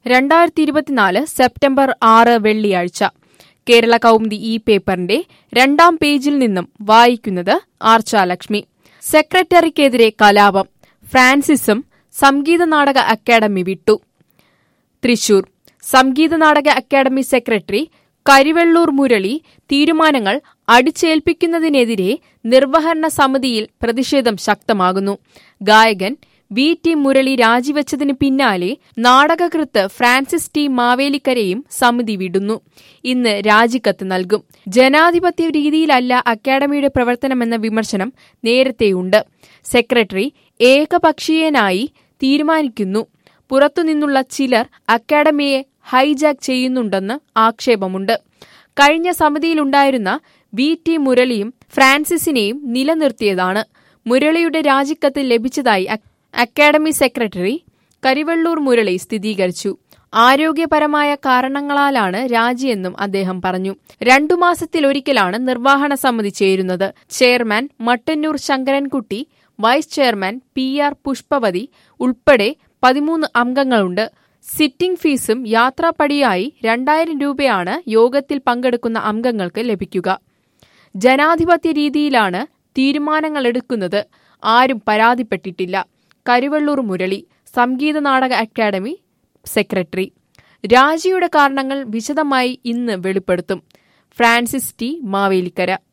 രണ്ടായിരത്തി ഇരുപത്തിനാല് സെപ്റ്റംബർ ആറ് വെള്ളിയാഴ്ച കേരള കൗമുദി ഈ പേപ്പറിന്റെ രണ്ടാം പേജിൽ നിന്നും വായിക്കുന്നത് ആർച്ചാലക്ഷ്മി സെക്രട്ടറിക്കെതിരെ കലാപം ഫ്രാൻസിസും സംഗീത നാടക അക്കാദമി വിട്ടു തൃശൂർ സംഗീത നാടക അക്കാദമി സെക്രട്ടറി കരിവെള്ളൂർ മുരളി തീരുമാനങ്ങൾ അടിച്ചേൽപ്പിക്കുന്നതിനെതിരെ നിർവഹണ സമിതിയിൽ പ്രതിഷേധം ശക്തമാകുന്നു ഗായകൻ വി ടി മുരളി രാജിവെച്ചതിന് പിന്നാലെ നാടകകൃത്ത് ഫ്രാൻസിസ് ടി മാവേലിക്കരയും സമിതി വിടുന്നു ഇന്ന് രാജിക്കത്ത് നൽകും ജനാധിപത്യ രീതിയിലല്ല അക്കാദമിയുടെ പ്രവർത്തനമെന്ന വിമർശനം നേരത്തെയുണ്ട് സെക്രട്ടറി ഏകപക്ഷീയനായി തീരുമാനിക്കുന്നു പുറത്തുനിന്നുള്ള ചിലർ അക്കാദമിയെ ഹൈജാക്ക് ചെയ്യുന്നുണ്ടെന്ന് ആക്ഷേപമുണ്ട് കഴിഞ്ഞ സമിതിയിലുണ്ടായിരുന്ന വി ടി മുരളിയും ഫ്രാൻസിസിനെയും നിലനിർത്തിയതാണ് മുരളിയുടെ രാജിക്കത്ത് ലഭിച്ചതായി അക്കാദമി സെക്രട്ടറി കരിവെള്ളൂർ മുരളി സ്ഥിരീകരിച്ചു ആരോഗ്യപരമായ കാരണങ്ങളാലാണ് രാജിയെന്നും അദ്ദേഹം പറഞ്ഞു രണ്ടു മാസത്തിലൊരിക്കലാണ് നിർവഹണ സമിതി ചേരുന്നത് chairman Mattannur Sankarankutty vice chairman P R Pushpavathi ഉൾപ്പെടെ പതിമൂന്ന് അംഗങ്ങളുണ്ട് സിറ്റിംഗ് ഫീസും യാത്രാപ്പടിയായി രണ്ടായിരം രൂപയാണ് യോഗത്തിൽ പങ്കെടുക്കുന്ന അംഗങ്ങൾക്ക് ലഭിക്കുക ജനാധിപത്യ രീതിയിലാണ് തീരുമാനങ്ങളെടുക്കുന്നത് ആരും പരാതിപ്പെട്ടിട്ടില്ല കരുവള്ളൂർ മുരളി സംഗീത നാടക അക്കാദമി സെക്രട്ടറി രാജിയുടെ കാരണങ്ങൾ വിശദമായി ഇന്ന് വെളിപ്പെടുത്തും ഫ്രാൻസിസ് ടി മാവേലിക്കര